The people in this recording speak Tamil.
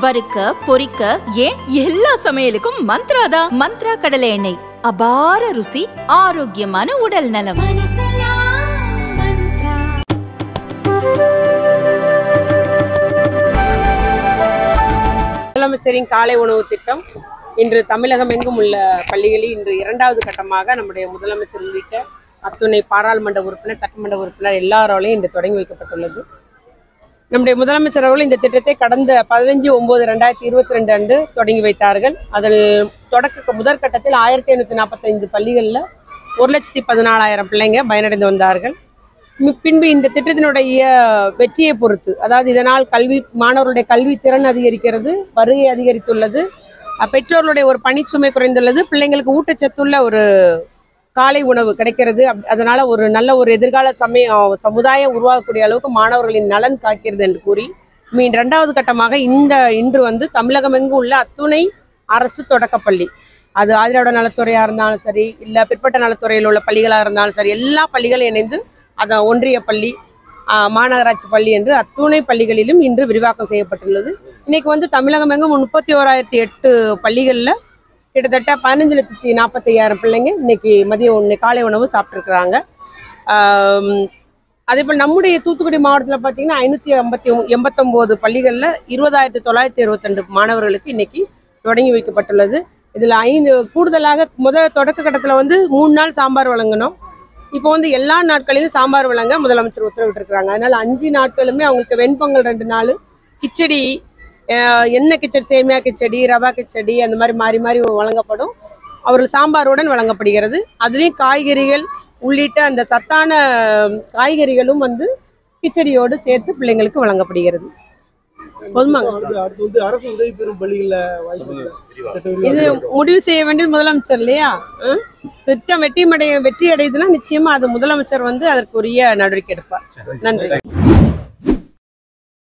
வறுக்க பொரிக்க ஏன் எல்லா சமையலுக்கும் மந்த்ரா தான் மந்த்ரா கடலை எண்ணெய் அபார ருசி ஆரோக்கியமான உடல் நலம் முதலமைச்சரின் காலை உணவு திட்டம் இன்று தமிழகம் எங்கும் உள்ள பள்ளிகளில் இன்று இரண்டாவது கட்டமாக நம்முடைய முதலமைச்சர் உள்ளிட்ட அத்துணை பாராளுமன்ற உறுப்பினர் சட்டமன்ற உறுப்பினர் எல்லாராலையும் இன்று தொடங்கி வைக்கப்பட்டுள்ளது நம்முடைய முதலமைச்சர் அவர்கள் இந்த திட்டத்தை கடந்த பதினஞ்சு ஒன்பது ரெண்டாயிரத்தி இருபத்தி ரெண்டு அன்று தொடங்கி வைத்தார்கள் அதில் தொடக்க முதற்கட்டத்தில் ஆயிரத்தி ஐநூற்றி நாற்பத்தைந்து பள்ளிகளில் ஒரு லட்சத்தி பதினாலாயிரம் பிள்ளைங்க பயனடைந்து வந்தார்கள் மி- பின்பு இந்த திட்டத்தினுடைய வெற்றியை பொறுத்து அதாவது இதனால் கல்வி மாணவர்களுடைய கல்வி திறன் அதிகரிக்கிறது வருகை அதிகரித்துள்ளது அஹ் பெற்றோர்களுடைய ஒரு பணிச்சுமை குறைந்துள்ளது பிள்ளைங்களுக்கு ஊட்டச்சத்துள்ள ஒரு காலை உணவு கிடைக்கிறது அப்- அதனால ஒரு நல்ல ஒரு எதிர்கால சமய சமுதாயம் உருவாகக்கூடிய அளவுக்கு மாணவர்களின் நலன் காக்கிறது என்று கூறி மீன் இரண்டாவது கட்டமாக இந்த இன்று வந்து தமிழகம் எங்கும் உள்ள அத்துணை அரசு தொடக்கப்பள்ளி அது ஆதிராவிட நலத்துறையாக இருந்தாலும் சரி இல்லை பிற்பட்ட நலத்துறையில் உள்ள பள்ளிகளாக இருந்தாலும் சரி எல்லா பள்ளிகளும் இணைந்து அதை ஒன்றிய பள்ளி ஆஹ், மாநகராட்சி பள்ளி என்று அத்துணை பள்ளிகளிலும் இன்று விரிவாக்கம் செய்யப்பட்டுள்ளது இன்னைக்கு வந்து தமிழகம் எங்கும் முப்பத்தி ஓராயிரத்தி எட்டு பள்ளிகளில் கிட்டத்தட்ட பதினஞ்சு லட்சத்தி நாற்பத்தையாயிரம் பிள்ளைங்க இன்னைக்கு மதிய உணவு காலை உணவு சாப்பிட்ருக்குறாங்க அதே போல் நம்முடைய தூத்துக்குடி மாவட்டத்தில் பார்த்தீங்கன்னா ஐநூற்றி ஐம்பத்தி எண்பத்தொம்போது பள்ளிகளில் இருபதாயிரத்தி தொள்ளாயிரத்தி இருபத்தெண்டு மாணவர்களுக்கு இன்னைக்கு தொடங்கி வைக்கப்பட்டுள்ளது இதில் ஐந்து கூடுதலாக முதல் தொடக்க கட்டத்தில் வந்து மூணு நாள் சாம்பார் வழங்கணும் இப்போ வந்து எல்லா நாட்களிலும் சாம்பார் வழங்க முதலமைச்சர் உத்தரவிட்டிருக்கிறாங்க அதனால அஞ்சு நாட்களுமே அவங்களுக்கு வெண்பொங்கல் ரெண்டு நாள் கிச்சடி அஹ், எண்ணெய் கிச்சடி சேமியா கிச்சடி ரவா கிச்சடி அந்த மாதிரி மாறி மாறி வழங்கப்படும் அவர்கள் சாம்பாருடன் வழங்கப்படுகிறது அதுலேயும் காய்கறிகள் உள்ளிட்ட அந்த சத்தான காய்கறிகளும் வந்து கிச்சடியோடு சேர்த்து பிள்ளைங்களுக்கு வழங்கப்படுகிறது போதுமாங்க அடுத்து அடுத்து வந்து அரசு உதவி பெறும் பள்ளிகள்ல வாய்ப்பு இருக்கா? திட்ட இது விரிவாக்கம் முடிவு செய்ய வேண்டியது முதலமைச்சர் இல்லையா ம்? திட்டம் வெற்றி அடைய வெற்றி அடையுதுன்னா நிச்சயமா அது முதலமைச்சர் வந்து அதற்குரிய நடவடிக்கை எடுப்பார் நன்றி